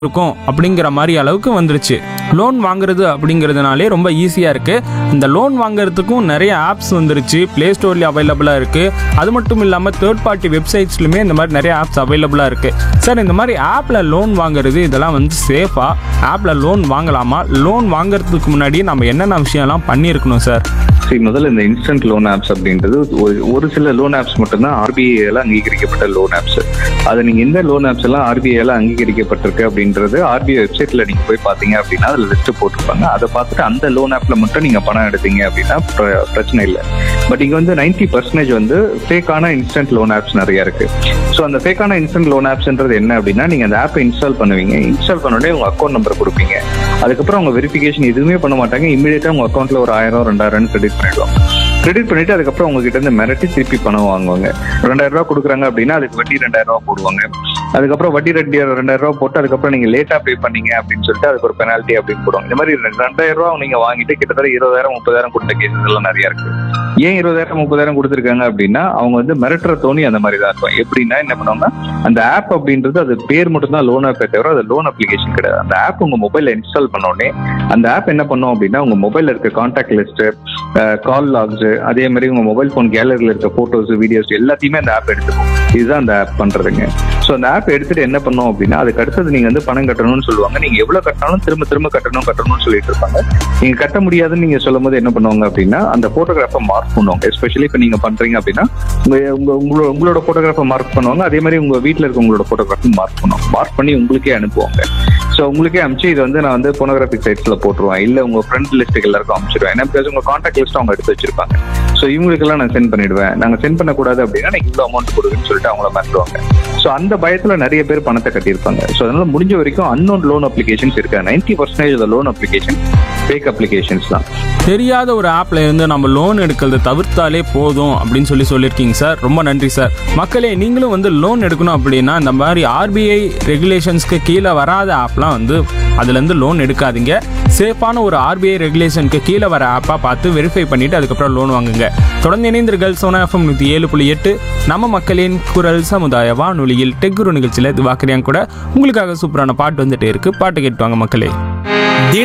இருக்கும் அப்படிங்கிற மாதிரி அளவுக்கு வந்துருச்சு லோன் வாங்குறது அப்படிங்கிறதுனாலே ரொம்ப ஈஸியாக இருக்குது இந்த லோன் வாங்குறதுக்கும் நிறைய ஆப்ஸ் வந்துருச்சு ப்ளே ஸ்டோர்லேயே அவைலபிளாக இருக்குது அது மட்டும் இல்லாமல் தேர்ட் பார்ட்டி வெப்சைட்ஸ்லையுமே இந்த மாதிரி நிறைய ஆப்ஸ் அவைலபிளாக இருக்குது சார் இந்த மாதிரி ஆப்பில் லோன் வாங்குறது இதெல்லாம் வந்து சேஃபாக ஆப்பில் லோன் வாங்கலாமா லோன் வாங்குறதுக்கு முன்னாடி நம்ம என்னென்ன விஷயம்லாம் பண்ணியிருக்கணும் சார் சரி முதல்ல இந்த இன்ஸ்டன்ட் லோன் ஆப்ஸ் அப்படின்றது ஒரு ஒரு சில லோன் ஆப்ஸ் மட்டும்தான் ஆர்பிஐல அங்கீகரிக்கப்பட்ட லோன் ஆப்ஸ் அது நீங்க எந்த லோன் ஆப்ஸ் எல்லாம் ஆர்பிஐல அங்கீகரிக்கப்பட்டிருக்கு அப்படின்றது ஆர்பிஐ வெப்சைட்ல நீங்க போய் பாத்தீங்க அப்படின்னா அதுல லிஸ்ட் போட்டிருப்பாங்க அதை பார்த்துட்டு அந்த லோன் ஆப்ல மட்டும் நீங்க பணம் எடுத்தீங்க அப்படின்னா பிர- பிரச்சனை இல்லை பட் இங்க வந்து நைன்டி பர்சன்டேஜ் வந்து ஃபேக்கான இன்ஸ்டன்ட் லோன் ஆப்ஸ் நிறைய இருக்கு ஸோ அந்த ஃபேக்கான இன்ஸ்டன்ட் லோன் ஆப்ஸ்ன்றது என்ன அப்படின்னா நீங்க அந்த ஆப்பை இன்ஸ்டால் பண்ணுவீங்க இன்ஸ்டால் பண்ண உடனே உங்க அக்கௌண்ட் நம்பர் கொடுப்பீங்க அதுக்கப்புறம் அவங்க வெரிஃபிகேஷன் எதுவுமே பண்ண மாட்டாங்க இமீடியட்டா உங்க அக்கௌண்ட்ல ஒரு ஆயிரம் ரெண்டாயிரம் கிரெடிட் பண்ணிடுவாங்க கிரெடிட் பண்ணிட்டு அதுக்கப்புறம் உங்ககிட்ட இருந்து மிரட்டி திருப்பி பணம் வாங்குவாங்க ரெண்டாயிரம் ரூபாய் கொடுக்குறாங்க அப்படின்னா அதுக்கு வட்டி ரெண்டாயிரம் ரூபாய் போடுவாங்க அதுக்கப்புறம் வட்டி ரெண்டு ரெண்டாயிரம் ரூபாய் போட்டு அதுக்கப்புறம் நீங்க லேட்டா பே பண்ணீங்க அப்படின்னு சொல்லிட்டு அதுக்கு ஒரு பெனால்ட்டி அப்படின்னு போடுவாங்க இந்த மாதிரி ரெண்டு- ரெண்டாயிரம் ரூபாய் நீங்க வாங்கிட்டு கிட்டத்தட்ட இருபதாயிரம் முப்பதாயிரம் கொடுத்த கேசஸ் எல்லாம் நிறைய இருக்கு ஏன் இருபதாயிரம் முப்பதாயிரம் கொடுத்துருக்காங்க அப்படின்னா அவங்க வந்து மிரட்டுற தோணி அந்த மாதிரி தான் இருக்கும் எப்படின்னா என்ன பண்ணுவாங்க அந்த ஆப் அப்படின்றது அது பேர் மட்டும் தான் லோன் ஆப்பே தவிர அது லோன் அப்ளிகேஷன் கிடையாது அந்த ஆப் உங்க மொபைல்ல இன்ஸ்டால் பண்ண உடனே அந்த ஆப் என்ன பண்ணும் அப்படின்னா உங்க மொபைல்ல இருக்க கான்டாக்ட் லிஸ்ட் கால் லாக்ஸ் அதே மாதிரி உங்க மொபைல் ஃபோன் கேலரியில் இருக்க போட்டோஸ் வீடியோஸ் எல்லாத்தையுமே அந்த ஆப் எடுத்துக்கும் இதுதான் அந்த ஆப் பண்றதுங்க ஸோ அந்த ஆப் எடுத்துட்டு என்ன பண்ணும் அப்படின்னா அதுக்கு அடுத்தது நீங்க வந்து பணம் கட்டணும்னு சொல்லுவாங்க நீங்க எவ்வளவு கட்டினாலும் திரும்ப திரும்ப கட்டணும் கட்டணும்னு சொல்லிட்டு இருப்பாங்க நீங்க கட்ட முடியாதுன்னு நீங்க சொல்லும் போது என்ன பண்ணுவாங்க அப்படின்னா அந்த போட்டோகிராஃபை மார்க் பண்ணுவாங்க எஸ்பெஷலி இப்போ நீங்க பண்றீங்க அப்படின்னா உங்க உங்க உங்களோட உங்களோட போட்டோகிராஃபை மார்க் பண்ணுவாங்க அதே மாதிரி உங்க வீட்டில் இருக்க உங்களோட போட்டோகிராஃபும் மார்க் பண்ணுவாங்க மார்க் பண்ணி உங்களுக்கே அனுப்புவாங்க ஸோ உங்களுக்கே அனுப்பிச்சு இது வந்து நான் வந்து போனோகிராஃபிக் சைட்ஸ்ல போட்டுருவேன் இல்ல உங்க ஃப்ரெண்ட் லிஸ்ட்டுக்கு எல்லாருக்கும் அனுப்பிச்சிடுவேன் ஏன்னா பிகாஸ் உங்க கான்டாக்ட் லிஸ்ட் அவங்க எடுத்து வச்சிருப்பாங்க ஸோ இவங்களுக்கெல்லாம் நான் சென்ட் பண்ணிடுவேன் நாங்க சென்ட் பண்ணக்கூடாது அப்படின்னா நீங்க இவ்வளோ அமௌண்ட் கொடுக்குன்னு சொல்லிட்டு அவங்கள மாற்றுவாங்க ஸோ அந்த பயத்துல நிறைய பேர் பணத்தை கட்டியிருப்பாங்க ஸோ அதனால முடிஞ்ச வரைக்கும் அன்னோன் லோன் அப்ளிகேஷன்ஸ் இருக்கு ninety percentage loan application fake applications தான் தெரியாத ஒரு ஆப்ல இருந்து நம்ம லோன் எடுக்கிறத தவிர்த்தாலே போதும் அப்படின்னு சொல்லி சொல்லியிருக்கீங்க சார் ரொம்ப நன்றி சார் மக்களே நீங்களும் வந்து லோன் எடுக்கணும் அப்படின்னா இந்த மாதிரி ஆர்பிஐ ரெகுலேஷன்ஸ்க்கு கீழே வராத ஆப்லாம் வந்து அதுலேருந்து லோன் எடுக்காதீங்க சேஃபான ஒரு ஆர்பிஐ ரெகுலேஷனுக்கு கீழே வர ஆப்பாக பார்த்து வெரிஃபை பண்ணிட்டு அதுக்கப்புறம் லோன் வாங்குங்க தொடர்ந்து இணைந்தீர்கள் சோனா எஃப்எம் நூற்றி ஏழு புள்ளி எட்டு நம்ம மக்களின் குரல் சமுதாய வானொலியில் டெக்குரு நிகழ்ச்சியில் இது வாக்குறியாங்க கூட உங்களுக்காக சூப்பரான பாட்டு வந்துட்டே இருக்கு பாட்டு கேட்டுவாங்க மக்களே